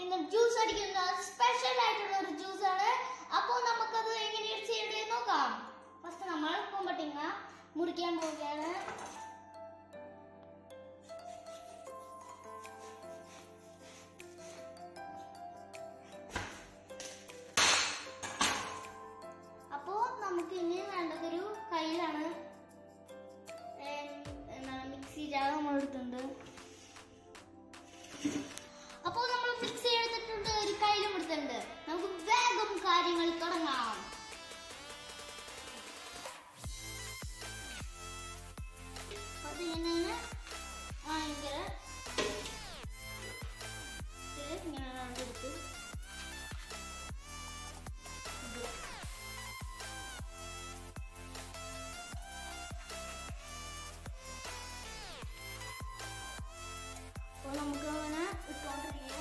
ഇന്ന് ജ്യൂസ് അടിക്കുന്ന സ്പെഷ്യൽ ആയിട്ടുള്ള ഒരു ജ്യൂസ് ആണ് അപ്പോൾ നമുക്കത് എങ്ങനെയാണ് ചെയ്യേണ്ടത് നോക്കാം ഫസ്റ്റ് നമ്മൾ കൊമ്പട്ടിങ്ങ മുറിക്കാൻ പോവുകയാണ് അപ്പോ നമുക്ക് ഇനി വേണ്ടതൊരു കയ്യിലാണ് ഏം, എന്താണ് മിക്സി ജാർ നമ്മൾ എടുത്തിട്ടുണ്ട് അപ്പോൾ നമ്മൾ മിക്സി എടുത്തിട്ടുണ്ട് ഒരു കയ്യിലും എടുത്തിട്ടുണ്ട് നമുക്ക് വേഗം കാര്യങ്ങൾ തുടങ്ങാം അത് ഇങ്ങനെ ഭയങ്കര ഇത് ഇങ്ങനെ എടുത്ത് ഇത് അപ്പോൾ നമുക്ക് അങ്ങനെ ഇട്ടുകൊണ്ടിരിക്കാം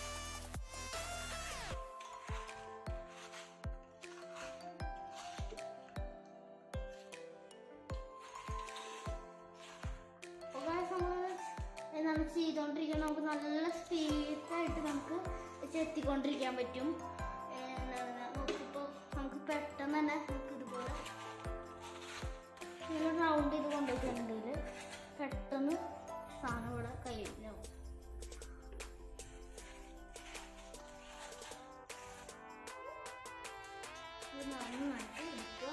അപ്പോൾ guys നമ്മള് എന്താണ് ചെയ്തുകൊണ്ടിരിക്കുന്നത് നമുക്ക് നല്ല സ്പീഡായിട്ട് നമുക്ക് ചെത്തിക്കൊണ്ടിരിക്കാൻ പറ്റും എന്താണ് നമുക്കിപ്പോൾ നമുക്ക് പെട്ടെന്ന് തന്നെ നമുക്ക് ഇതുപോലെ ഇങ്ങനെ റൗണ്ട് ചെയ്ത് കൊണ്ടുപോയിട്ടുണ്ടെങ്കിൽ പെട്ടെന്ന് സാധനം ഇവിടെ കയ്യിലാവും ഇത് നന്നായിട്ട് എടുക്കുക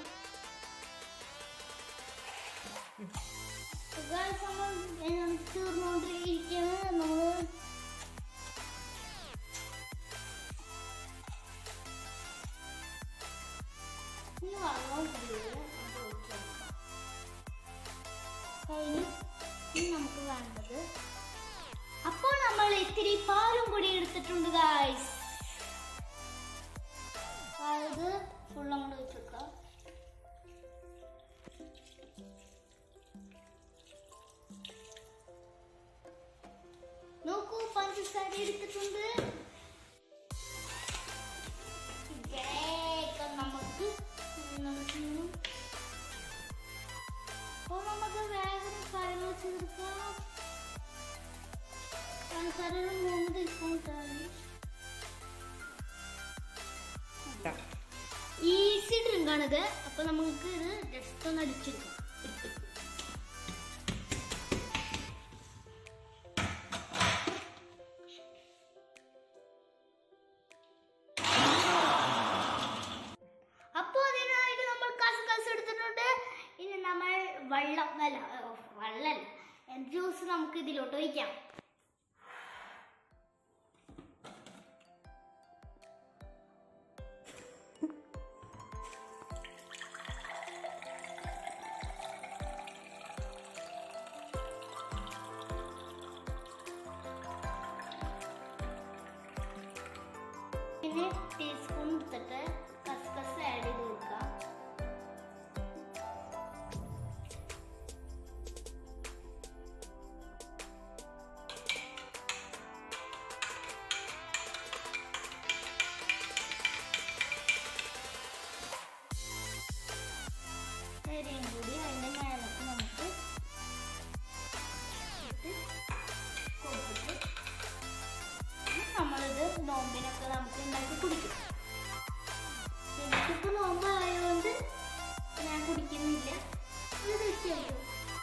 Guys, നമ്മൾ ഏഹ് തീർന്നുകൊണ്ടിരിക്കുകയാണ് നമ്മൾ ഇനി വെള്ളം ഒഴിച്ചിട്ട് നമുക്ക് ഒഴിച്ച് കൊടുക്കാം. കഴിഞ്ഞു ഇനി നമുക്ക് വേണ്ടത് അപ്പോൾ നമ്മൾ ഇത്തിരി പാലും കൂടി എടുത്തിട്ടുണ്ട് ഗായ്സ് അതായത് ഫുള്ളും കൂടെ വെച്ചെടുക്കാം നോക്കൂ പഞ്ചസാര എടുത്തിട്ടുണ്ട് വേഗം നമുക്ക് നമുക്ക് അപ്പോൾ നമുക്ക് വേഗം കാര്യങ്ങൾ ചേർക്കാം പഞ്ചസാര ഒരു മൂന്ന് ടീസ്പൂൺ ഇട്ടാൽ ഈസി ഡ്രിങ്ക് ആണിത് അപ്പൊ നമുക്ക് ഇത് ജസ്റ്റ് ഒന്ന് അടിച്ചെടുക്കാം അപ്പോ അതിനായിട്ട് നമ്മൾ കസകസ് എടുത്തിട്ടുണ്ട് ഇനി നമ്മൾ വെള്ളം അല്ല ഓ, വെള്ളമല്ല ജ്യൂസ് നമുക്ക് ഇതിലോട്ട് ഒഴിക്കാം പിന്നെ ടീസ്പൂൺ എടുത്തിട്ട് കസ്കസ് ആഡ് ചെയ്ത് കൊടുക്കാം ശരിയും കൂടി അതിൻ്റെ മേലക്ക് നമുക്ക് ഇട്ട് കൊടുത്തിട്ട് നമ്മളിത് നോമ്പിനൊക്കെ നമുക്ക് ഉണ്ടാക്കി കുടിക്കും എനിക്കിപ്പോ നോമ്പായതുകൊണ്ട് ഞാൻ കുടിക്കുന്നില്ല ഇത് തീർച്ചയായും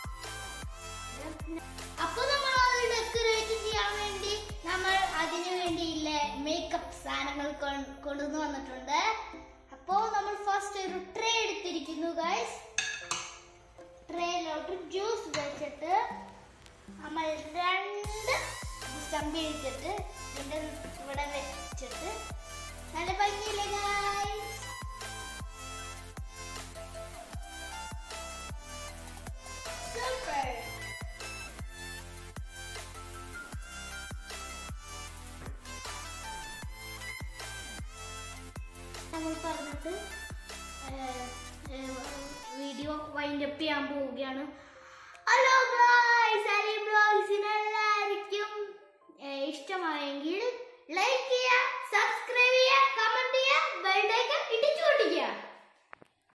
അപ്പൊ നമ്മൾ അത് ഡെക്കറേറ്റ് ചെയ്യാൻ വേണ്ടി നമ്മൾ അതിനു വേണ്ടിയില്ല മേക്കപ്പ് സാധനങ്ങൾ കൊ- കൊണ്ടുവന്ന് വന്നിട്ടുണ്ട് അപ്പോ നമ്മൾ ഫസ്റ്റ് ഒരു ട്രേ എടുത്തിരിക്കുന്നു ഗൈസ് ട്രേയിലോട്ട് ജ്യൂസ് വെച്ചിട്ട് നമ്മൾ രണ്ട് കമ്പി എടുത്തിട്ട് ഇതിന്റെ ഇവിടെ വെച്ചിട്ട് നല്ല ഭംഗിയില്ലേ ഗൈസ് സൂപ്പർ നമ്മൾ പറഞ്ഞിട്ട് വീഡിയോ വൈൻഡ് അപ്പ് ചെയ്യാൻ പോവുകയാണ് ഹലോ ഗായ്സ് അലി ബ്ലോഗ്സിന് എല്ലാവർക്കും ഏഹ്, ഇഷ്ടമായെങ്കിൽ ലൈക്ക് ചെയ്യുക സബ്സ്ക്രൈബ് ചെയ്യുക കമന്റ് ചെയ്യുക ബെൽഡേക്ക് ഇടിച്ചു കൊണ്ടിരിക്കുക